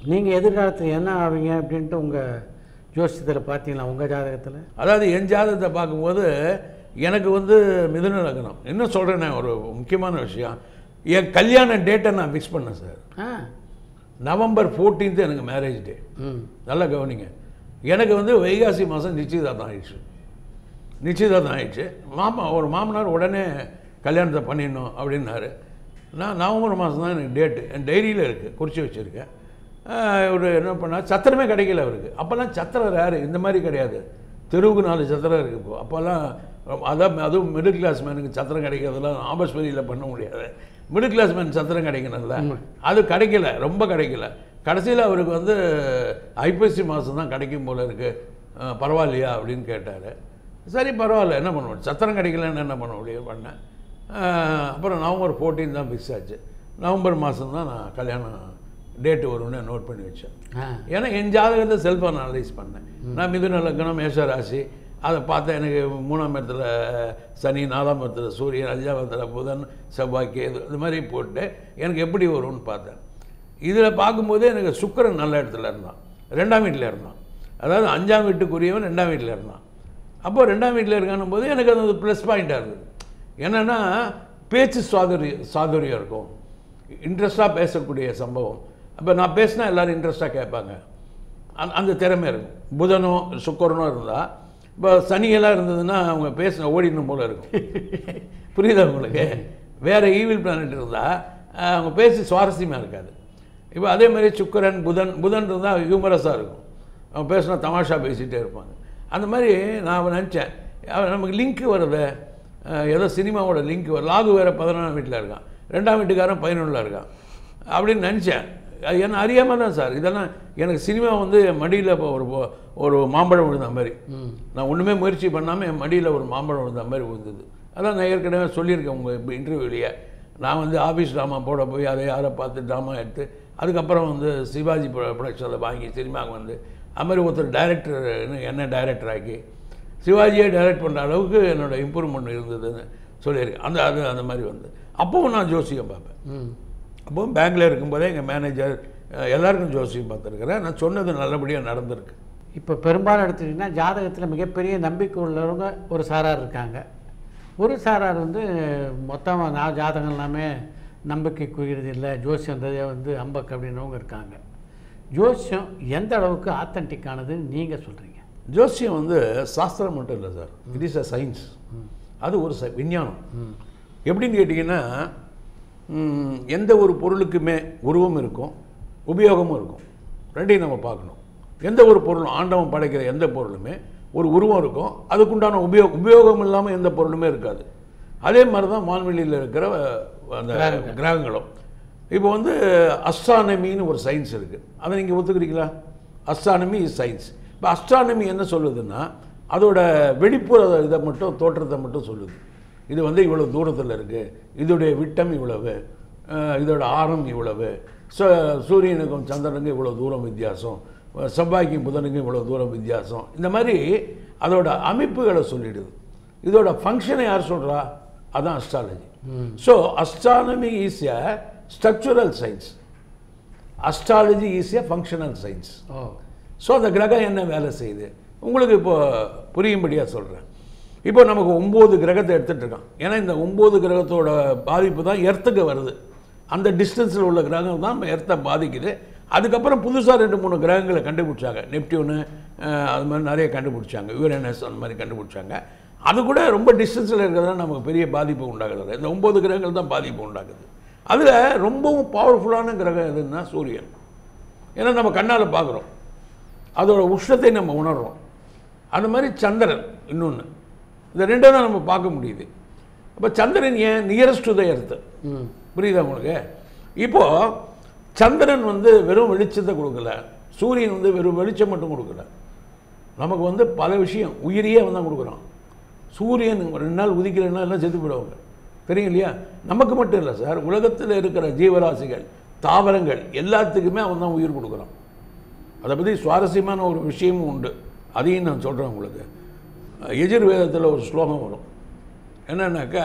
நீங்கள் எதிர்காலத்தில் என்ன ஆவீங்க அப்படின்ட்டு உங்கள் ஜோசியத்தில் பார்த்தீங்களா உங்கள் ஜாதகத்தில் அதாவது என் ஜாதகத்தை பார்க்கும்போது எனக்கு வந்து மிதுன லக்னம் இன்னும் சொல்கிறேன் ஒரு முக்கியமான விஷயம் என் கல்யாண டேட்டை நான் ஃபிக்ஸ் பண்ணேன் சார் ஆ நவம்பர் 14th எனக்கு மேரேஜ் டே ம் நல்லா கவனிங்க எனக்கு வந்து வைகாசி மாதம் நிச்சயதார்த்தம் ஆயிடுச்சு நிச்சயதார்த்தம் ஆயிடுச்சு மாமா ஒரு மாமனார் உடனே கல்யாணத்தை பண்ணிடணும் அப்படின்னாரு நான் நவம்பர் மாதம் தான் எனக்கு டேட்டு என் டைரியில் இருக்குது குறித்து வச்சுருக்கேன் இவர் என்ன பண்ணார் சத்திரமே கிடைக்கல அவருக்கு அப்போல்லாம் சத்திரம் ரேரு இந்த மாதிரி கிடையாது தெருவுக்கு நாலு சத்திரம் இருக்குது இப்போ அப்போல்லாம் அதான் அதுவும் மிடில் கிளாஸ் மேனுக்கு சத்திரம் கிடைக்கிறதுலாம் ஆபஸ்பரியில் பண்ண முடியாது மிடில் கிளாஸ் மேன் சத்திரம் கிடைக்கணும்ல அது கிடைக்கல ரொம்ப கிடைக்கல கடைசியில் அவருக்கு வந்து ஐப்பசி மாதம் தான் கிடைக்கும் போல இருக்குது பரவாயில்லையா அப்படின்னு கேட்டார் சரி பரவாயில்ல என்ன பண்ண முடியும் சத்திரம் கிடைக்கலன்னு என்ன பண்ண முடியும் பண்ணேன் அஹ் அப்புறம் நவம்பர் 14 தான் ஃபிக்ஸ் ஆச்சு நவம்பர் மாதம் தான் நான் கல்யாணம் டேட்டு வரும்னு நோட் பண்ணி வச்சேன் ஆ ஏன்னா என் ஜாதகத்தை செல்ஃப் அனலைஸ் பண்ணேன் நான் மிதுன லக்னம் மேஷ ராசி அதை பார்த்தா எனக்கு மூணாம் இடத்துல சனி நாலாம் இடத்துல சூரியன் அஞ்சாம் இடத்துல புதன் செவ்வாய் கேது இந்த மாதிரி போட்டு எனக்கு எப்படி வரும்னு பார்த்தேன் இதில் பார்க்கும்போதே எனக்கு சுக்கிரன் நல்ல இடத்துல இருந்தான் ரெண்டாம் வீட்டில் இருந்தான் அதாவது அஞ்சாம் வீட்டுக்குரியவன் ரெண்டாம் வீட்டில் இருந்தான் அப்போ ரெண்டாம் வீட்டில் இருக்கானும் போது எனக்கு அது ப்ளஸ் பாயிண்ட்டாக இருந்தது என்னென்னா பேச்சு சாதுரியம் சாதுரியம் இருக்கும் இன்ட்ரெஸ்டாக பேசக்கூடிய சம்பவம் அப்போ நான் பேசினா எல்லோரும் இன்ட்ரெஸ்டாக கேட்பாங்க அந்த அந்த திறமை இருக்கும் புதனோ சுக்கரனோ இருந்தால் இப்போ சனியெல்லாம் இருந்ததுன்னா அவங்க பேசின ஓடிடணும் போல இருக்கும் புரியுதா உங்களுக்கு வேறு ஈவில் பிளானட் இருந்தால் அவங்க பேசி சுவாரஸ்யமாக இருக்காது இப்போ அதே மாதிரி சுக்கிரன் புதன் புதன் இருந்தால் ஹியூமரஸாக இருக்கும் அவங்க பேசினா தமாஷா பேசிகிட்டே இருப்பாங்க அந்த மாதிரி நான் நினச்சேன் நமக்கு லிங்க் வருது அஹ் ஏதோ சினிமாவோட லிங்க் வரும் லாகு வேறு பதினொன்றாம் வீட்டில் இருக்கான் ரெண்டாம் வீட்டுக்காரன் பதினொன்றில் இருக்கான் அப்படின்னு நினச்சேன் அது என்ன அறியாமல் தான் சார் இதெல்லாம் எனக்கு சினிமா வந்து என் மடியில் இப்போ ஒரு பொ- ஒரு மாம்பழம் விழுந்த மாதிரி நான் ஒன்றுமே முயற்சி பண்ணாமல் என் மடியில் ஒரு மாம்பழம் விழுந்த மாதிரி விழுந்தது அதான் நான் ஏற்கனவே சொல்லியிருக்கேன் உங்கள் இப்போ இன்டர்வியூலேயே நான் வந்து ஆஃபீஸ் ட்ராமா போட போய் அதை யாரை பார்த்து ட்ராமா எடுத்து அதுக்கப்புறம் வந்து சிவாஜி ப்ரொடக்ஷனில் வாங்கி சினிமாவுக்கு வந்து அது மாதிரி ஒருத்தர் டைரக்டர் என்ன டைரக்டர் ஆக்கி சிவாஜியே டைரக்ட் பண்ணுற அளவுக்கு என்னோட இம்ப்ரூவ்மெண்ட் இருந்ததுன்னு சொல்லியிருக்கேன் அந்த அது அந்த மாதிரி வந்து அப்போவும் நான் ஜோசியம் பார்ப்பேன் ம் அப்போவும் பேங்க்கில் இருக்கும்போதே எங்கள் மேனேஜர் அஹ், எல்லாருக்கும் ஜோசியம் பார்த்துருக்குறேன் நான் சொன்னது நல்லபடியாக நடந்திருக்கு இப்போ பெரும்பாலும் எடுத்துக்கிட்டிங்கன்னா ஜாதகத்தில் மிகப்பெரிய நம்பிக்கை உள்ளவங்க ஒரு சாரார் இருக்காங்க ஒரு சாரார் வந்து மொத்தமாக நான் ஜாதகம் எல்லாமே நம்பிக்கைக்குரியது இல்லை ஜோசியன்றதே வந்து அம்பக் அப்படின்றவங்க இருக்காங்க ஜோசியம் எந்த அளவுக்கு ஆத்தன்டிக்கானதுன்னு நீங்கள் சொல்கிறீங்க ஜோசியம் வந்து சாஸ்திரம் மட்டும் இல்லை sir it is a science அது ஒரு ச விஞ்ஞானம் எப்படின்னு கேட்டிங்கன்னா ம், எந்த ஒரு பொருளுக்குமே உருவம் இருக்கும் உபயோகமும் இருக்கும் ரெண்டையும் நம்ம பார்க்கணும் எந்த ஒரு பொருளும் ஆண்டவன் படைக்கிற எந்த பொருளுமே ஒரு உருவம் இருக்கும் அதுக்குண்டான உபயோக உபயோகம் இல்லாமல் எந்த பொருளுமே இருக்காது அதே மாதிரி தான் வான்வெளியில் இருக்கிற அஹ், அந்த கிரகங்களும் இப்போ வந்து அஸ்ட்ரானமின்னு ஒரு சயின்ஸ் இருக்குது அதை நீங்கள் ஒத்துக்கிறீங்களா அஸ்ட்ரானமி இஸ் சயின்ஸ் இப்போ அஸ்ட்ரானமி என்ன சொல்லுதுன்னா அதோட வெளிப்புற இதை மட்டும் தோற்றத்தை மட்டும் சொல்லுது இது வந்து இவ்வளோ தூரத்தில் இருக்குது இதோடைய விட்டம் இவ்வளவு அஹ், இதோட ஆரம் இவ்வளவு ச சூரியனுக்கும் சந்திரனுக்கும் இவ்வளோ தூரம் வித்தியாசம் செவ்வாய்க்கும் புதனுக்கும் இவ்வளோ தூரம் வித்தியாசம் இந்த மாதிரி அதோட அமைப்புகளை சொல்லிடுது இதோட ஃபங்க்ஷனை யார் சொல்கிறா அதான் astrology so astronomy is a structural science astrology is a functional science ஓ ஸோ அந்த கிரகம் என்ன வேலை செய்யுது உங்களுக்கு இப்போ புரியும்படியாக சொல்கிறேன் இப்போ நமக்கு ஒம்பது கிரகத்தை எடுத்துகிட்டு இருக்கான் ஏன்னா இந்த ஒம்பது கிரகத்தோட பாதிப்பு தான் எர்த்துக்கு வருது அந்த டிஸ்டன்ஸில் உள்ள கிரகம் தான் எர்த்தை பாதிக்குது அதுக்கப்புறம் புதுசாக ரெண்டு மூணு கிரகங்களை கண்டுபிடிச்சாங்க நெப்டியூனு அஹ், அது மாதிரி நிறைய கண்டுபிடிச்சாங்க யுரேனஸ் அந்த மாதிரி கண்டுபிடிச்சாங்க அது கூட ரொம்ப டிஸ்டன்ஸில் இருக்கிறதுனால நமக்கு பெரிய பாதிப்பு உண்டாகுது இந்த ஒம்பது கிரகங்கள் தான் பாதிப்பு உண்டாகுது அதில் ரொம்பவும் பவர்ஃபுல்லான கிரகம் எதுன்னா சூரியன் ஏன்னா நம்ம கண்ணால் பார்க்குறோம் அதோட உஷ்ணத்தை நம்ம உணர்றோம் அந்த மாதிரி சந்திரன் இன்னொன்று இந்த ரெண்டும் தான் நம்ம பார்க்க முடியுது அப்போ சந்திரன் ஏன் நியரஸ்ட் டு த எர்த்து ம் புரியுதா உங்களுக்கு இப்போது சந்திரன் வந்து வெறும் வெளிச்சத்தை கொடுக்கல சூரியன் வந்து வெறும் வெளிச்சம் மட்டும் கொடுக்கல நமக்கு வந்து பல விஷயம் உயிரியே அவன் தான் கொடுக்குறான் சூரியன் ரெண்டு நாள் உதிக்கலைன்னா எல்லாம் செத்து போயிடுவாங்க தெரியும் இல்லையா நமக்கு மட்டும் இல்லை சார் உலகத்தில் இருக்கிற ஜீவராசிகள் தாவரங்கள் எல்லாத்துக்குமே அவன் தான் உயிர் கொடுக்குறான் அதை பற்றி சுவாரஸ்யமான ஒரு விஷயமும் உண்டு அதையும் நான் சொல்கிறேன் உங்களுக்கு எஜுர்வேதத்தில் ஒரு ஸ்லோகம் வரும் என்னன்னாக்கா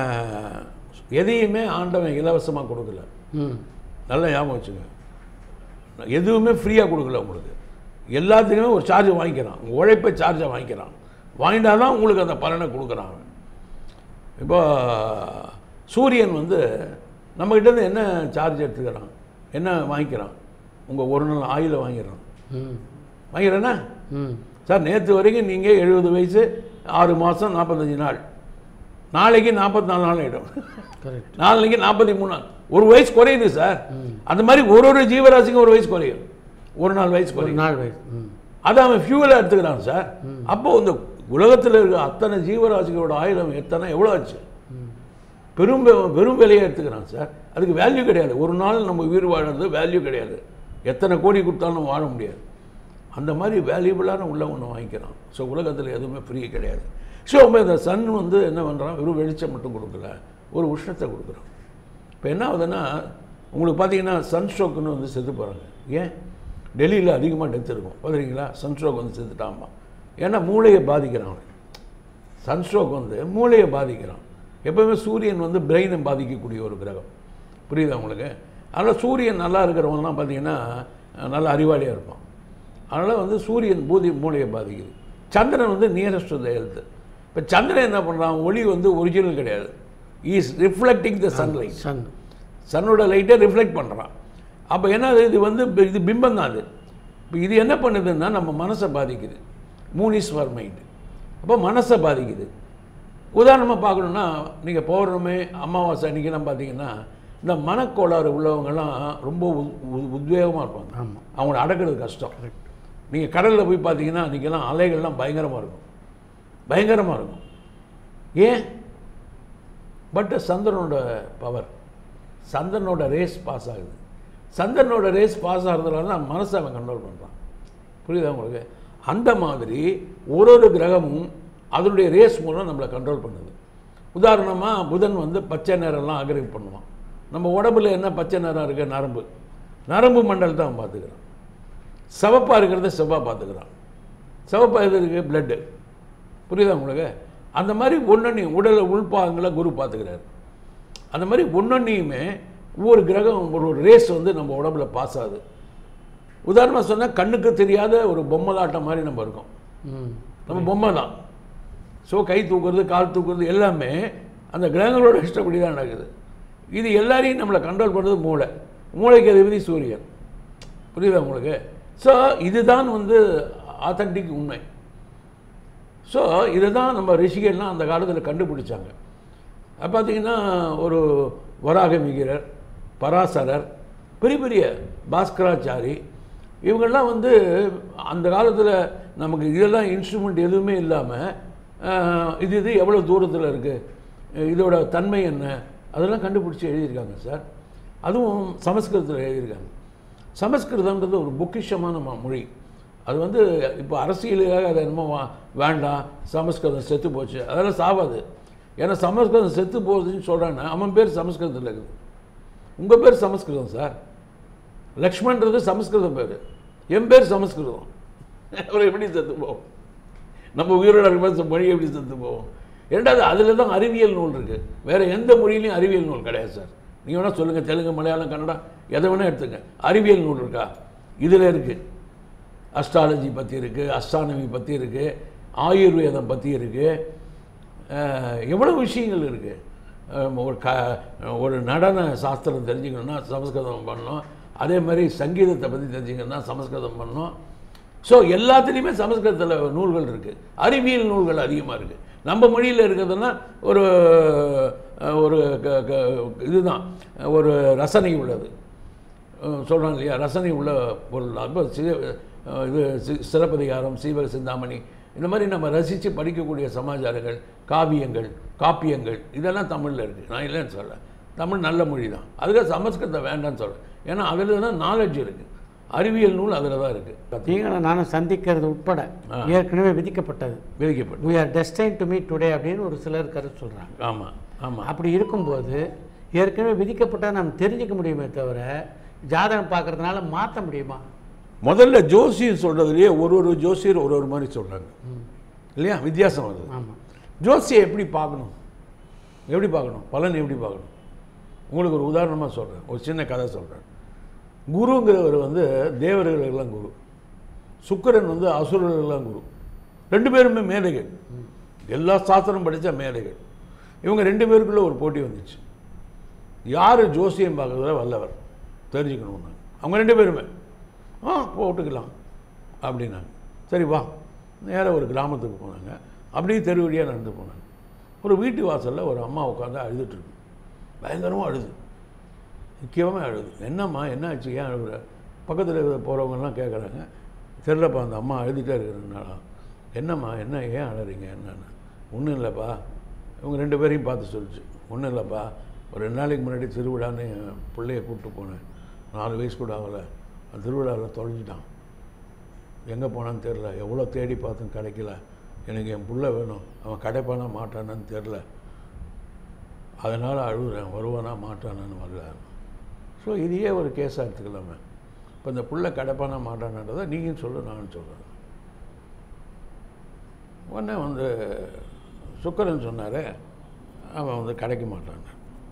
அஹ், எதையுமே ஆண்டவன் இலவசமாக கொடுக்கல ம் நல்லா ஞாபகம் வச்சுங்க எதுவுமே ஃப்ரீயாக கொடுக்கல உங்களுக்கு எல்லாத்துக்குமே ஒரு சார்ஜ் வாங்கிக்கிறான் உங்கள் உழைப்பை சார்ஜை வாங்கிக்கிறான் வாங்கிட்டா தான் உங்களுக்கு அந்த பலனை கொடுக்குறான் அவன். இப்போ சூரியன் வந்து நம்மக்கிட்ட இருந்து என்ன சார்ஜ் எடுத்துக்கிறான் என்ன வாங்கிக்கிறான் உங்கள் ஒரு நாள் ஆயிலை வாங்கிடுறான் ம் வாங்கிறேன்னா ம் சார் நேற்று வரைக்கும் நீங்கள் எழுபது வயசு ஆறு மாதம் நாற்பத்தஞ்சு நாள் நாளைக்கு நாற்பத்தி நாலு நாள் ஆகிடும் கரெக்ட் நாளைக்கு நாற்பத்தி மூணு நாள் ஒரு வயசு குறையுது சார் அந்த மாதிரி ஒரு ஒரு ஜீவராசிக்கும் ஒரு வயசு குறையும் ஒரு நாள் வயசு ஒரு குறையும் நாள் வயசு ம் அதை அவன் ஃபியூவலாக எடுத்துக்கிறான் சார் அப்போ இந்த உலகத்தில் இருக்க அத்தனை ஜீவராசிகளோட ஆயுதம் எத்தனை எவ்வளோ ஆச்சு பெரும் வெ- பெரும் விலையை எடுத்துக்கிறான் சார் அதுக்கு வேல்யூ கிடையாது ஒரு நாள் நம்ம உயிர் வாழறது வேல்யூ கிடையாது எத்தனை கோடி கொடுத்தாலும் நம்ம வாழ முடியாது அந்த மாதிரி வேல்யூபிளான உள்ள ஒன்று வாங்கிக்கிறான் ஸோ உலகத்தில் எதுவுமே ஃப்ரீ கிடையாது ஸோ இந்த சன் வந்து என்ன பண்ணுறான் வெறும் வெளிச்சம் மட்டும் கொடுக்கல ஒரு உஷ்ணத்தை கொடுக்குறான் இப்போ என்ன ஆகுதுன்னா உங்களுக்கு பார்த்தீங்கன்னா சன் ஸ்ட்ரோக்குன்னு வந்து செத்து போகிறாங்க ஏன் டெல்லியில் அதிகமாக டெத் இருக்கும் பார்த்துறீங்களா சன் ஸ்ட்ரோக் வந்து செத்துட்டாமா ஏன்னா மூளையை பாதிக்கிறான் அவன் சன்ஸ்ட்ரோக் வந்து மூளையை பாதிக்கிறான் எப்பவுமே சூரியன் வந்து பிரெயினை பாதிக்கக்கூடிய ஒரு கிரகம் புரியுதா உங்களுக்கு அதனால் சூரியன் நல்லா இருக்கிறவங்கலாம் பார்த்தீங்கன்னா நல்ல அறிவாளியாக இருப்பான் அதனால் வந்து சூரியன் பூதி மூளையை பாதிக்குது சந்திரன் வந்து நியரஸ்ட் த ஹெல்த் இப்போ சந்திரன் என்ன பண்ணுறான் ஒளி வந்து ஒரிஜினல் கிடையாது is reflecting the sunlight sun சன்னோட லைட்டை ரிஃப்ளெக்ட் பண்ணுறான் அப்போ என்ன அது இது வந்து பி- இது பிம்பம் தான் அது இப்போ இது என்ன பண்ணுதுன்னா நம்ம மனசை பாதிக்குது மூன் இஸ் ஃபார் மைண்டு அப்போ மனசை பாதிக்குது உதாரணமாக பார்க்கணுன்னா நீங்கள் பௌர்ணமி அமாவாசை அன்றைக்கெல்லாம் பார்த்தீங்கன்னா இந்த மனக்கோளாறு உள்ளவங்கெல்லாம் ரொம்ப உத்வேகமாக இருப்பாங்க ஆமாம் அவங்கள அடக்கிறது கஷ்டம் நீங்கள் கடலில் போய் பார்த்தீங்கன்னா அன்றைக்கெல்லாம் அலைகள்லாம் பயங்கரமாக இருக்கும் பயங்கரமாக இருக்கும் ஏன் பட் சந்திரனோட பவர் சந்திரனோட ரேஸ் பாஸ் ஆகுது சந்திரனோட ரேஸ் பாஸ் ஆகிறதுனால தான் மனசை அவன் கண்ட்ரோல் பண்ணுறான் புரியுதா உங்களுக்கு அந்த மாதிரி ஒரு ஒரு கிரகமும் அதனுடைய ரேஸ் மூலம் நம்மளை கண்ட்ரோல் பண்ணுது உதாரணமாக புதன் வந்து பச்சை நிறம்லாம் ஆக்கிரமிப்பு பண்ணுவான் நம்ம உடம்புல என்ன பச்சை நிறம் இருக்கு நரம்பு நரம்பு மண்டலத்தை அவன் பார்த்துக்கிறான் சிவப்பாக இருக்கிறத செவ்வாய் பார்த்துக்கிறான் சிவப்பாக எது இருக்குது பிளட்டு புரியுதா உங்களுக்கு அந்த மாதிரி ஒன்னொன்னையும் உடலை உள்பாகங்களை குரு பார்த்துக்கிறாரு அந்த மாதிரி ஒன்னொன்னையுமே ஒவ்வொரு கிரகம் ஒரு ஒரு ரேஸ் வந்து நம்ம உடம்புல பாஸ் ஆகுது உதாரணமாக சொன்னால் கண்ணுக்கு தெரியாத ஒரு பொம்மலாட்டம் மாதிரி நம்ம இருக்கோம் ம் நம்ம பொம்மை தான் ஸோ கை தூக்குறது கால் தூக்குறது எல்லாமே அந்த கிரகங்களோட இஷ்டப்படி தான் நடக்குது இது எல்லாரையும் நம்மளை கண்ட்ரோல் பண்ணுறது மூளை மூளைக்கு அதிபதி சூரியன் புரியுதா உங்களுக்கு ஸோ இதுதான் வந்து ஆத்தன்டிக் உண்மை ஸோ இதை தான் நம்ம ரிஷிகள்லாம் அந்த காலத்தில் கண்டுபிடிச்சாங்க அது பார்த்தீங்கன்னா ஒரு வராகமிகிரர் பராசரர் பெரிய பெரிய பாஸ்கராச்சாரி இவங்கெல்லாம் வந்து அந்த காலத்தில் நமக்கு இதெல்லாம் இன்ஸ்ட்ருமெண்ட் எதுவுமே இல்லாமல் இது இது எவ்வளோ தூரத்தில் இருக்குது இதோட தன்மை என்ன அதெல்லாம் கண்டுபிடிச்சி எழுதியிருக்காங்க சார் அதுவும் சமஸ்கிருதத்தில் எழுதியிருக்காங்க சமஸ்கிருதம்ன்றது ஒரு பொக்கிஷமான ம- மொழி அது வந்து இப்போ அரசியலுக்காக அதை என்னமோ வா- வேண்டாம் சமஸ்கிருதம் செத்து போச்சு அதெல்லாம் சாவாது ஏன்னா சமஸ்கிருதம் செத்து போகுதுன்னு சொல்கிறான்னா அவன் பேர் சமஸ்கிருதத்தில் இருக்குது உங்கள் பேர் சமஸ்கிருதம் சார் லக்ஷ்மண்ன்றது சமஸ்கிருதம் பேர் என் பேர் சமஸ்கிருதம் அப்புறம் எப்படி செத்து போவோம் நம்ம உயிரோட இருக்கும்போது மொழி எப்படி செத்து போவோம் ரெண்டாவது அதில் தான் அறிவியல் நூல் இருக்குது வேறு எந்த மொழியிலையும் அறிவியல் நூல் கிடையாது சார் நீங்கள் வேணால் சொல்லுங்கள் தெலுங்கு மலையாளம் கன்னடா எதை வேணால் எடுத்துங்க அறிவியல் நூல் இருக்கா இதில் இருக்குது அஸ்ட்ராலஜி பற்றி இருக்குது அஸ்ட்ரானமி பற்றி இருக்குது ஆயுர்வேதம் பற்றி இருக்குது எவ்வளோ விஷயங்கள் இருக்குது ஒரு க ஒரு நடன சாஸ்திரம் தெரிஞ்சுக்கணுன்னா சமஸ்கிருதம் பண்ணணும் அதே மாதிரி சங்கீதத்தை பற்றி தெரிஞ்சுக்கணுன்னா சமஸ்கிருதம் பண்ணணும் ஸோ எல்லாத்துலேயுமே சமஸ்கிருதத்தில் நூல்கள் இருக்குது அறிவியல் நூல்கள் அதிகமாக இருக்குது நம்ம மொழியில் இருக்கிறதுனா ஒரு அஹ், ஒரு க- க- இதுதான் ஒரு ரசனை உள்ளது சொல்கிறாங்க இல்லையா ரசனை உள்ள பொருள் அப்போ சி அஹ் இது சி- சிலப்பதிகாரம் சீவக சிந்தாமணி இந்த மாதிரி நம்ம ரசித்து படிக்கக்கூடிய சமாச்சாரங்கள் காவியங்கள் காப்பியங்கள் இதெல்லாம் தமிழில் இருக்குது நான் இல்லைன்னு சொல்ல தமிழ் நல்ல மொழி தான் அதுக்காக சமஸ்கிருதம் வேண்டாம்னு சொல்கிறேன் ஏன்னா அதில் தான் நாலேஜ் இருக்குது அறிவியல் நூல் அதில் தான் இருக்குது நீங்களும் நானும் சந்திக்கிறது உட்பட ஏற்கனவே விதிக்கப்பட்டது விதிக்கப்பட்டு we are destined to meet today அப்படின்னு ஒரு சிலர் கருத்து சொல்கிறாங்க ஆமாம் ஆமாம் அப்படி இருக்கும்போது ஏற்கனவே விதிக்கப்பட்டதை நம்ம தெரிஞ்சுக்க முடியுமே தவிர ஜாதகம் பார்க்கறதுனால மாற்ற முடியுமா முதல்ல ஜோசியர் சொல்கிறதுலையே ஒரு ஒரு ஜோசியர் ஒரு ஒரு மாதிரி சொல்கிறாங்க இல்லையா வித்தியாசம் வருது ஆமாம் ஜோசியை எப்படி பார்க்கணும் எப்படி பார்க்கணும் பலன் எப்படி பார்க்கணும் உங்களுக்கு ஒரு உதாரணமாக சொல்கிறேன் ஒரு சின்ன கதை சொல்கிறேன் குருங்கிறவர் வந்து தேவர்களுக்கெல்லாம் குரு சுக்கிரன் வந்து அசுரர்களுக்கெல்லாம் குரு ரெண்டு பேருமே மேதைகள் எல்லா சாஸ்திரம் படித்த மேதைகள் இவங்க ரெண்டு பேருக்குள்ள ஒரு போட்டி வந்துச்சு யார் ஜோசியம் பார்க்கறதுல வல்லவர் தெரிஞ்சுக்கணும் நாங்கள் அவங்க ரெண்டு பேருமே ஆ போட்டுக்கலாம் அப்படின்னாங்க சரி வா நேராக ஒரு கிராமத்துக்கு போனாங்க அப்படியே தெரு வழியாக நடந்து போனாங்க ஒரு வீட்டு வாசலில் ஒரு அம்மா உட்காந்து அழுதுட்டு இருக்கு பயங்கரமாக அழுது முக்கியமாக அழுது என்னம்மா என்ன ஆச்சு ஏன் அழுகுற பக்கத்தில் போகிறவங்கலாம் கேட்குறாங்க தெரிலப்பா அந்த அம்மா அழுதுகிட்டே இருக்கிறனால என்னம்மா என்ன ஏன் அழறீங்க என்னன்னு ஒன்றும் இல்லைப்பா இவங்க ரெண்டு பேரையும் பார்த்து சொல்லிச்சு ஒன்றும் இல்லைப்பா ஒரு ரெண்டு நாளைக்கு முன்னாடி திருவிழான்னு என் பிள்ளைய கூப்பிட்டு போனேன் நாலு வயசு கூட ஆகலை அந்த திருவிழாவில் தொலைஞ்சிட்டான் எங்கே போனான்னு தெரில எவ்வளோ தேடி பார்த்தும் கிடைக்கல எனக்கு என் புள்ள வேணும் அவன் கிடைப்பானா மாட்டானான்னு தெரில அதனால் அழுகுறேன் வருவானா மாட்டானான்னு வரல ஸோ இதையே ஒரு கேஸாக எடுத்துக்கலாமே இப்போ இந்த புள்ள கிடைப்பானா மாட்டானான்றதை நீங்களும் சொல்லு நானும் சொல்கிறேன் உடனே வந்து சுக்கரன் சொன்னார் அவன் வந்து கிடைக்க மாட்டான்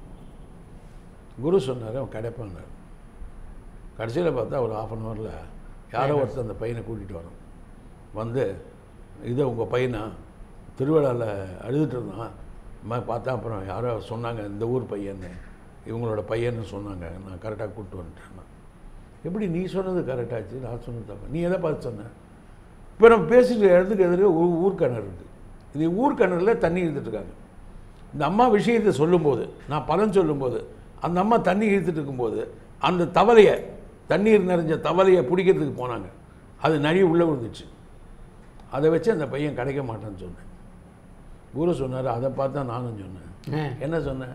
குரு சொன்னார் அவன் கிடைப்பான்னார் கடைசியில் பார்த்தா ஒரு ஆஃப் அன் ஹவரில் யாரோ ஒருத்தர் அந்த பையனை கூட்டிகிட்டு வரோம் வந்து இது உங்கள் பையனா திருவிழாவில் அழுதுட்டு இருந்தான் அம்மா பார்த்தா அப்புறம் யாரோ சொன்னாங்க இந்த ஊர் பையன்னு இவங்களோட பையன்னு சொன்னாங்க நான் கரெக்டாக கூப்பிட்டு வந்துட்டேன் எப்படி நீ சொன்னது கரெக்டாச்சு நான் சொன்னது தப்பு நீ எதை பார்த்து சொன்ன இப்போ நம்ம பேசிட்டு இடத்துக்கு எதிரே ஊ ஊர்க்கிணறு இருக்குது இது ஊர்க்கிணறில் தண்ணி இழுத்துட்டு இருக்காங்க இந்த அம்மா விஷயத்தை சொல்லும்போது நான் பலன் சொல்லும்போது அந்த அம்மா தண்ணி இழுத்துட்டு இருக்கும்போது அந்த தவளையை தண்ணீர் நிறைஞ்ச தவளையை பிடிக்கிறதுக்கு போனாங்க அது நழுவி உள்ளே விழுந்துச்சு அதை வச்சு அந்த பையன் கிடைக்க மாட்டான்னு சொன்னேன் குரு சொன்னார் அதை பார்த்தா நானும் சொன்னேன் ஆ. என்ன சொன்னேன்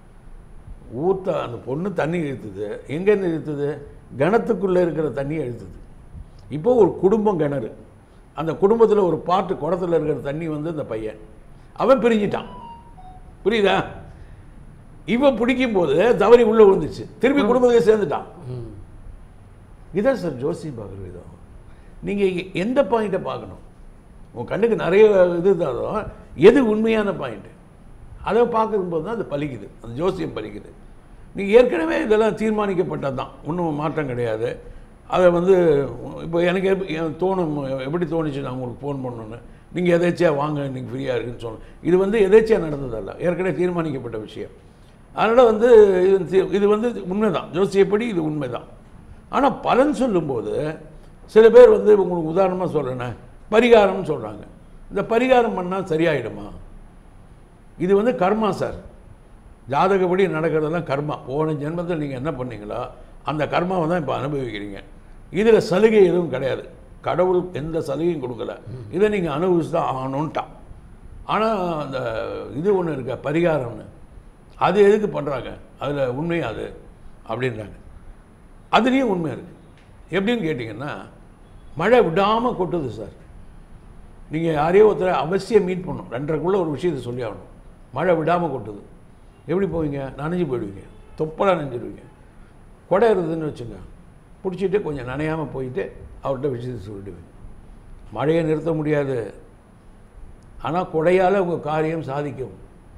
ஊத்த அந்த பொண்ணு தண்ணி இழுத்துது எங்கேருந்து இழுத்துது கிணத்துக்குள்ளே இருக்கிற தண்ணியை இழுத்துது இப்போ ஒரு குடும்பம் கிணறு அந்த குடும்பத்தில் ஒரு பாட்டு குடத்துல இருக்கிற தண்ணி வந்து இந்த பையன் அவன் பிரிஞ்சிட்டான் புரியுதா இவன் பிடிக்கும்போது தவறி உள்ளே விழுந்துச்சு திருப்பி குடும்பத்தையே சேர்ந்துட்டான் ம் இதான் சார் ஜோசியம் பார்க்குற விதம் நீங்கள் எந்த பாயிண்ட்டை பார்க்கணும் உங்கள் கண்ணுக்கு நிறைய இது இருந்தாலும் எது உண்மையான பாயிண்ட்டு அதை பார்க்கும்போது தான் அது பலிக்குது அந்த ஜோசியம் பலிக்குது நீங்கள் ஏற்கனவே இதெல்லாம் தீர்மானிக்கப்பட்டது தான் ஒன்றும் மாற்றம் கிடையாது அதை வந்து இப்போ எனக்கு எப்ப- என் தோணும் எப்படி தோணுச்சு நான் உங்களுக்கு ஃபோன் பண்ணோன்னு நீங்கள் எதேச்சியாக வாங்க இன்னைக்கு ஃப்ரீயாக இருக்குன்னு சொன்னேன் இது வந்து எதேச்சியாக நடந்ததல்ல ஏற்கனவே தீர்மானிக்கப்பட்ட விஷயம் அதனால் வந்து இது தி- இது வந்து உண்மைதான் ஜோசியப்படி இது உண்மைதான் ஆனால் பலன் சொல்லும்போது சில பேர் வந்து உங்களுக்கு உதாரணமாக சொல்கிறேனே பரிகாரம்னு சொல்கிறாங்க இந்த பரிகாரம் பண்ணால் சரியாயிடுமா இது வந்து கர்மா சார் ஜாதகப்படி நடக்கிறதெல்லாம் கர்மா போன ஜென்மத்தில் நீங்கள் என்ன பண்ணீங்களோ அந்த கர்மாவை தான் இப்போ அனுபவிக்கிறீங்க இதில் சலுகை எதுவும் கிடையாது கடவுள் எந்த சலுகையும் கொடுக்கல இதை நீங்கள் அனுபவிச்சு தான் ஆகணுன்ட்டான் ஆனால் அந்த இது ஒன்று இருக்க பரிகாரம்னு அது எதுக்கு பண்ணுறாங்க அதில் உண்மை அது அப்படின்றாங்க அதுலேயும் உண்மை இருக்குது எப்படின்னு கேட்டிங்கன்னா மழை விடாமல் கொட்டுது சார் நீங்கள் யாரையோ ஒருத்தரை அவசியம் மீட் பண்ணணும் ரெண்டரைக்குள்ளே ஒரு விஷயத்தை சொல்லி ஆகணும் மழை விடாமல் கொட்டுது எப்படி போவீங்க நனைஞ்சு போயிடுவீங்க தொப்பலாக நனைஞ்சிடுவீங்க கொடை இருந்ததுன்னு வச்சுங்க பிடிச்சிட்டு கொஞ்சம் நனையாமல் போயிட்டு அவர்கிட்ட விஷயத்தை சொல்லிடுவீங்க மழையை நிறுத்த முடியாது ஆனால் கொடையால் உங்கள் காரியம் சாதிக்கும்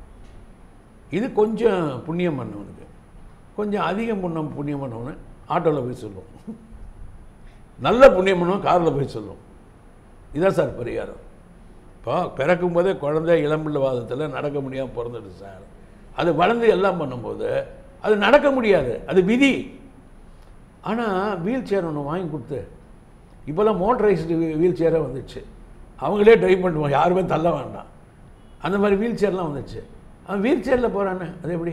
இது கொஞ்சம் புண்ணியம் பண்ணவனுக்கு கொஞ்சம் அதிகம் புண்ணியம் புண்ணியம் பண்ணவனு ஆட்டோவில் போய் சொல்லுவோம் நல்ல புண்ணியம் பண்ணவன் காரில் போய் சொல்லுவோம் இதான் சார் பரிகாரம் இப்போ பிறக்கும் போதே குழந்தை இளம்பிள்ளை வாதத்தில் நடக்க முடியாமல் பிறந்துடு சார் அது வளர்ந்து எல்லாம் பண்ணும்போது அது நடக்க முடியாது அது விதி ஆனால் வீல் சேர் ஒன்று வாங்கி கொடுத்து இப்போல்லாம் மோட்டரைஸ்டு வீல் சேரே வந்துச்சு அவங்களே ட்ரைவ் பண்ணுவோம் யாருமே தள்ள வேண்டாம் அந்த மாதிரி வீல் சேர்லாம் வந்துச்சு அவன் வீல் சேரில் போகிறானே அது எப்படி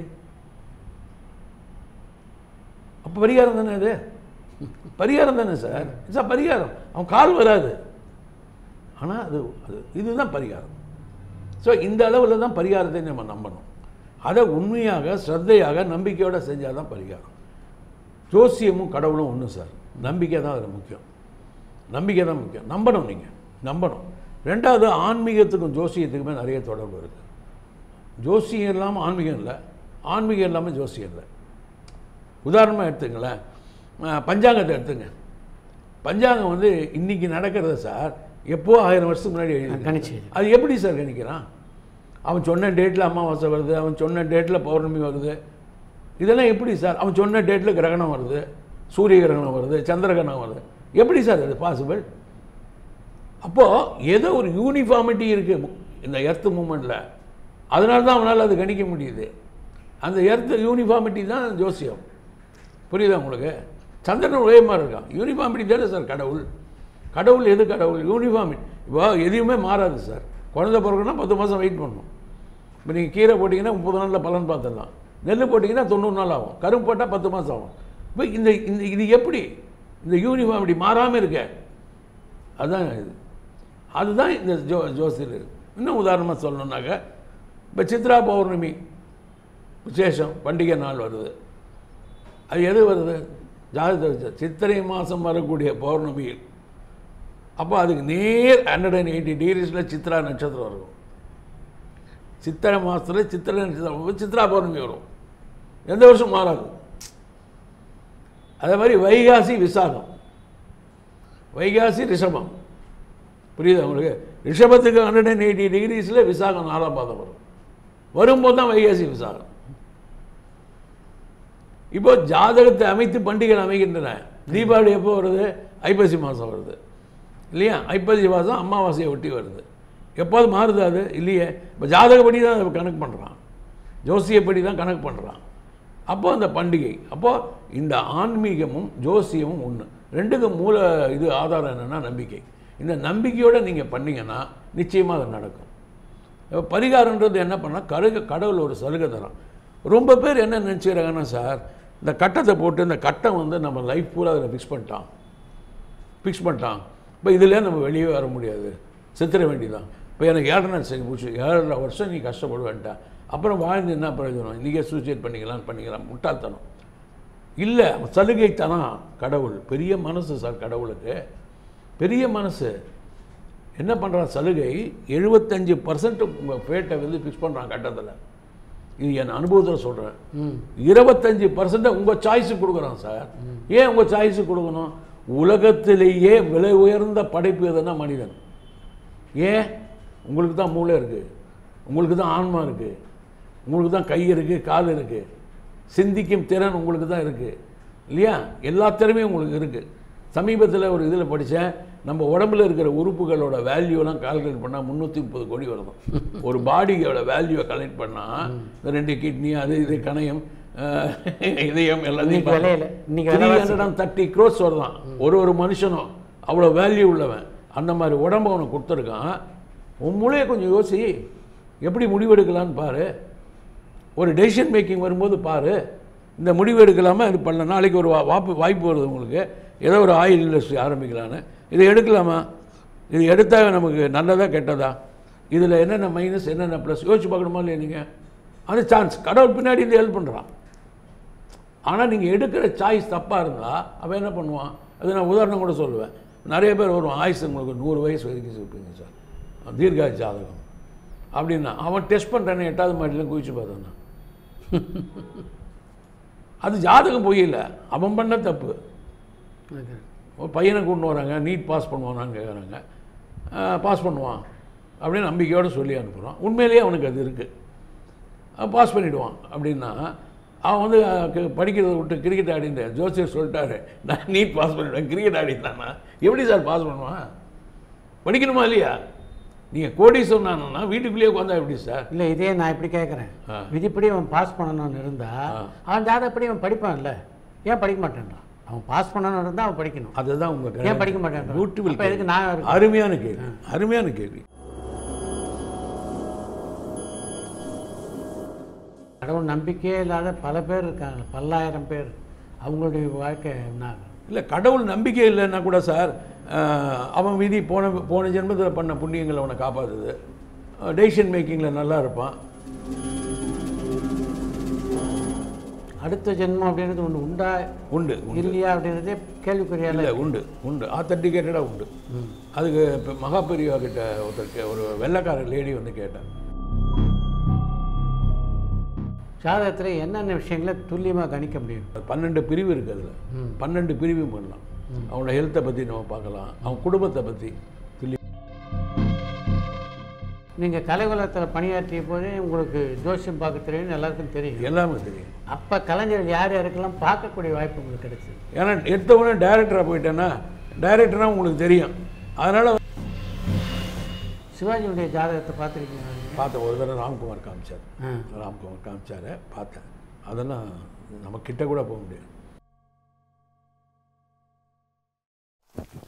அப்போ பரிகாரம் தானே அது பரிகாரம் தானே சார் சார் பரிகாரம் அவன் கால் வராது ஆனால் அது அது இதுதான் பரிகாரம் ஸோ இந்த அளவில் தான் பரிகாரத்தை நம்ம நம்பணும் அதை உண்மையாக ஸ்ரத்தையாக நம்பிக்கையோடு செஞ்சால் தான் பரிகாரம் ஜோசியமும் கடவுளும் ஒன்று சார் நம்பிக்கை தான் அதில் முக்கியம் நம்பிக்கை தான் முக்கியம் நம்பணும் நீங்கள் நம்பணும் ரெண்டாவது ஆன்மீகத்துக்கும் ஜோசியத்துக்குமே நிறைய தொடர்பு இருக்குது ஜோசியம் இல்லாமல் ஆன்மீகம் இல்லை ஆன்மீகம் இல்லாமல் ஜோசியம் இல்லை உதாரணமாக எடுத்துங்களேன் அஹ், பஞ்சாங்கத்தை எடுத்துங்க பஞ்சாங்கம் வந்து இன்னைக்கு நடக்கிறத சார் எப்போ ஆயிரம் வருஷத்துக்கு முன்னாடி எழுதி கணிச்சு அது எப்படி சார் கணிக்கிறான் அவன் சொன்ன டேட்டில் அமாவாசை வருது அவன் சொன்ன டேட்டில் பௌர்ணமி வருது இதெல்லாம் எப்படி சார் அவன் சொன்ன டேட்டில் கிரகணம் வருது சூரிய கிரகணம் வருது சந்திர கிரகணம் வருது எப்படி சார் அது பாசிபிள் அப்போது ஏதோ ஒரு யூனிஃபார்மிட்டி இருக்குது இந்த எர்த் மூமெண்ட்டில் அதனால தான் அவனால் அது கணிக்க முடியுது அந்த எர்த் யூனிஃபார்மிட்டி தான் ஜோசியம் புரியுதா உங்களுக்கு சந்திரன் ஒரே மாதிரி இருக்கான் யூனிஃபார்மிட்டி தானே சார் கடவுள் கடவுள் எது கடவுள் யூனிஃபார்மிட்டி இப்போ எதையுமே மாறாது சார் குழந்தை பிறகுனா பத்து மாதம் வெயிட் பண்ணணும் இப்போ நீங்கள் கீரை போட்டிங்கன்னா முப்பது நாளில் பலன் பார்த்துடலாம் நெல் போட்டிங்கன்னா தொண்ணூறு நாள் ஆகும் கரும்பு போட்டால் பத்து மாதம் ஆகும் இப்போ இந்த இந்த இது எப்படி இந்த யூனிஃபார்மிட்டி மாறாமல் இருக்க அதுதான் இது அதுதான் இந்த ஜோ ஜோசியர் இன்னும் உதாரணமாக சொல்லணுன்னாக்க இப்போ சித்ரா பௌர்ணமி விசேஷம் பண்டிகை நாள் வருது அது எது வருது ஜாதகத்தை வச்சு சித்திரை மாதம் வரக்கூடிய பௌர்ணமியில் அப்போ அதுக்கு நேர் ஹண்ட்ரட் அண்ட் எயிட்டி டிகிரிஸில் சித்ரா நட்சத்திரம் இருக்கும் சித்திரை மாதத்தில் சித்திரை நட்சத்திரம் வரும்போது சித்ரா பௌர்ணமி வரும் எந்த வருஷம் மாறாது அதே மாதிரி வைகாசி விசாகம் வைகாசி ரிஷபம் புரியுதா உங்களுக்கு ரிஷபத்துக்கு ஹண்ட்ரட் அண்ட் எயிட்டி டிகிரிஸில் விசாகம் நாலாம் பாதம் வரும் வரும்போது தான் வைகாசி விசாகம் இப்போ ஜாதகத்தை அமைத்து பண்டிகைகள் அமைகின்றன தீபாவளி எப்போ வருது ஐப்பசி மாதம் வருது இல்லையா ஐப்பசி மாதம் அமாவாசையை ஒட்டி வருது எப்போது மாறுது அது இல்லையே இப்போ ஜாதகப்படி தான் அதை கணக்கு பண்ணுறான் ஜோசியப்படி தான் கணக்கு பண்ணுறான் அப்போ அந்த பண்டிகை அப்போ இந்த ஆன்மீகமும் ஜோசியமும் ஒன்று ரெண்டுக்கும் மூல இது ஆதாரம் என்னென்னா நம்பிக்கை இந்த நம்பிக்கையோடு நீங்கள் பண்ணீங்கன்னா நிச்சயமாக அது நடக்கும் இப்போ பரிகாரன்றது என்ன பண்ணால் கருக கடவுள் ஒரு சலுகை தரான் ரொம்ப பேர் என்ன நினச்சிக்கிறாங்கன்னா சார் இந்த கட்டத்தை போட்டு இந்த கட்டம் வந்து நம்ம லைஃப் பூரா அதில் ஃபிக்ஸ் பண்ணிட்டான் ஃபிக்ஸ் பண்ணிட்டான் இப்போ இதில் நம்ம வெளியே வர முடியாது செத்துற வேண்டியதான் இப்போ எனக்கு ஏழரை நாள் சரி போச்சு ஏழரை வருஷம் நீ கஷ்டப்படுவேன்ட்டா அப்புறம் வாழ்ந்து என்ன பிரயோஜனம் இன்றைக்கே சூசைட் பண்ணிக்கலாம் பண்ணிக்கலாம் முட்டாள்தனம் இல்லை சலுகை தனம் கடவுள் பெரிய மனசு சார் கடவுளுக்கு பெரிய மனசு என்ன பண்ணுறான் சலுகை எழுபத்தஞ்சு பர்சன்ட் உங்கள் பேட்டை வந்து ஃபிக்ஸ் பண்ணுறான் கட்டத்தில் இது என் அனுபவத்தில் சொல்கிறேன் ம் இருபத்தஞ்சு பர்சன்ட் உங்கள் சாய்ஸுக்கு கொடுக்குறான் சார் ஏன் உங்கள் சாய்ஸுக்கு கொடுக்கணும் உலகத்திலேயே விலை உயர்ந்த படைப்பு எதுனா மனிதன் ஏன் உங்களுக்கு தான் மூளை இருக்குது உங்களுக்கு தான் ஆன்மா இருக்குது உங்களுக்கு தான் கை இருக்குது கால் இருக்குது சிந்திக்கும் திறன் உங்களுக்கு தான் இருக்குது இல்லையா எல்லா திறமையும் உங்களுக்கு இருக்குது சமீபத்தில் ஒரு இதில் படித்தேன் நம்ம உடம்புல இருக்கிற உறுப்புகளோட வேல்யூலாம் கால்குலேட் பண்ணால் முந்நூற்றி முப்பது கோடி வருதும் ஒரு பாடியோட வேல்யூவை கலெக்ட் பண்ணால் இந்த ரெண்டு கிட்னி அது இது கணையம் அஹ், இதயம் எல்லாத்தையும் இன்னைக்கு விலையில இன்னைக்கு த்ரீ விலைவாசி ஹண்ட்ரட் அண்ட் தேர்ட்டி க்ரோஸ் வருதான் ஒரு ஒரு மனுஷனும் அவ்வளோ வேல்யூ உள்ளவன் அந்த மாதிரி உடம்பு அவனுக்கு கொடுத்துருக்கான் உன் மூளையை கொஞ்சம் யோசி எப்படி முடிவெடுக்கலான்னு பாரு ஒரு டெசிஷன் மேக்கிங் வரும்போது பாரு இந்த முடிவு எடுக்கலாமா இது பண்ணலாம் நாளைக்கு ஒரு வா- வாய்ப்பு வாய்ப்பு வருது உங்களுக்கு ஏதோ ஒரு ஆயில் இண்டஸ்ட்ரி ஆரம்பிக்கலான்னு இதை எடுக்கலாமா இது எடுத்தால் நமக்கு நல்லதா கெட்டதா இதில் என்னென்ன மைனஸ் என்னென்ன ப்ளஸ் யோசிச்சு பார்க்கணுமா இல்லையா நீங்கள் அந்த சான்ஸ் கடவுள் பின்னாடி இந்த ஹெல்ப் பண்ணுறான் ஆனால் நீங்கள் எடுக்கிற சாய்ஸ் தப்பாக இருந்தால் அவன் என்ன பண்ணுவான் அது நான் உதாரணம் கூட சொல்லுவேன் நிறைய பேர் வருவான் ஆயுசு உங்களுக்கு நூறு வயசு வரைக்கும் இருப்பீங்க சார் தீர்காய ஜாதகம் அப்படின்னா அவன் டெஸ்ட் பண்ணுறானே எட்டாவது மாடியில் குதிச்சு பார்த்தானா அது ஜாதகம் பொய் இல்லை அவன் பண்ண தப்பு அது. ஒரு பையனை கொண்டு வராங்க நீட் பாஸ் பண்ணுவானான்னு கேட்குறாங்க பாஸ் பண்ணுவான் அப்படின்னு நம்பிக்கையோடு சொல்லி அனுப்புகிறான் உண்மையிலேயே அவனுக்கு அது இருக்குது பாஸ் பண்ணிவிடுவான் அப்படின்னா அவன் வந்து அஹ், க- படிக்கிறத விட்டு கிரிக்கெட் ஆடிட்டு ஜோசியர் சொல்லிட்டாரு நான் நீட் பாஸ் பண்ணிவிடுவேன் கிரிக்கெட் ஆடிட்டானா எப்படி சார் பாஸ் பண்ணுவான் படிக்கணுமா இல்லையா நீங்கள் கோடி சொன்னானா வீட்டுக்குள்ளேயே உட்காந்தா எப்படி சார் இல்லை இதே நான் இப்படி கேட்குறேன் ஆ. விதிப்படி அவன் பாஸ் பண்ணணும்னு இருந்தா ஆ. அவன் ஜாதகப்படி அவன் படிப்பான்ல ஏன் படிக்க மாட்டேன்றான் அவன் பாஸ் பண்ணணும்னு இருந்தால் அவன் படிக்கணும் அதுதான் உங்கள் ஏன் படிக்க மாட்டேன்றான் பியூட்டிஃபுல் அப்ப எதுக்கு நான் இருக்கேன்? அருமையான கேள்வி அருமையான கேள்வி கடவுள் நம்பிக்கையே இல்லாத பல பேர் இருக்காங்க பல்லாயிரம் பேர் அவங்களுடைய வாழ்க்கை என்ன ஆகும்? இல்லை கடவுள் நம்பிக்கை இல்லைன்னா கூட சார் அஹ், அவன் விதி போன போன ஜென்மத்தில் பண்ண புண்ணியங்கள் அவனை காப்பாற்றுது டெசிஷன் மேக்கிங்கில் நல்லா இருப்பான் அடுத்த ஜென்மம் அப்படின்றது ஒன்று உண்டா உண்டு உண்டு இல்லையா அப்படின்றதே கேள்விக்குறியால இல்லை உண்டு உண்டு ஆத்தன்டிகேட்டடாக உண்டு அதுக்கு இப்போ மகா பெரியவா கிட்ட ஒருத்தர் கே- ஒரு வெள்ளைக்கார லேடி வந்து கேட்டார் ஜாதகத்தில் என்னென்ன விஷயங்களை துல்லியமாக கணிக்க முடியும் பன்னெண்டு பிரிவு இருக்குது அதில் பன்னெண்டு பிரிவும் பண்ணலாம் அவனோட ஹெல்த்தை பற்றி நம்ம பார்க்கலாம் அவன் குடும்பத்தை பற்றி சொல்லி நீங்கள் கலைவலத்தில் பணியாற்றிய போதே உங்களுக்கு ஜோசியம் பார்க்க தெரியும்னு எல்லாருக்கும் தெரியும் எல்லாமே தெரியும் அப்போ கலைஞர் யார் யாருக்கெல்லாம் பார்க்கக்கூடிய வாய்ப்பு உங்களுக்கு கிடைச்சது ஏன்னா எடுத்த உடனே டைரக்டராக போயிட்டேன்னா டைரக்டர்னா உங்களுக்கு தெரியும் அதனால் சிவாஜியுடைய ஜாதகத்தை பார்த்துருக்கீங்க பார்த்த ஒரு தடவை ராம்குமார் காமிச்சார் ஆ ராம்குமார் காமிச்சாரு பார்த்தேன் அதெல்லாம் நம்ம கிட்ட கூட போக முடியாது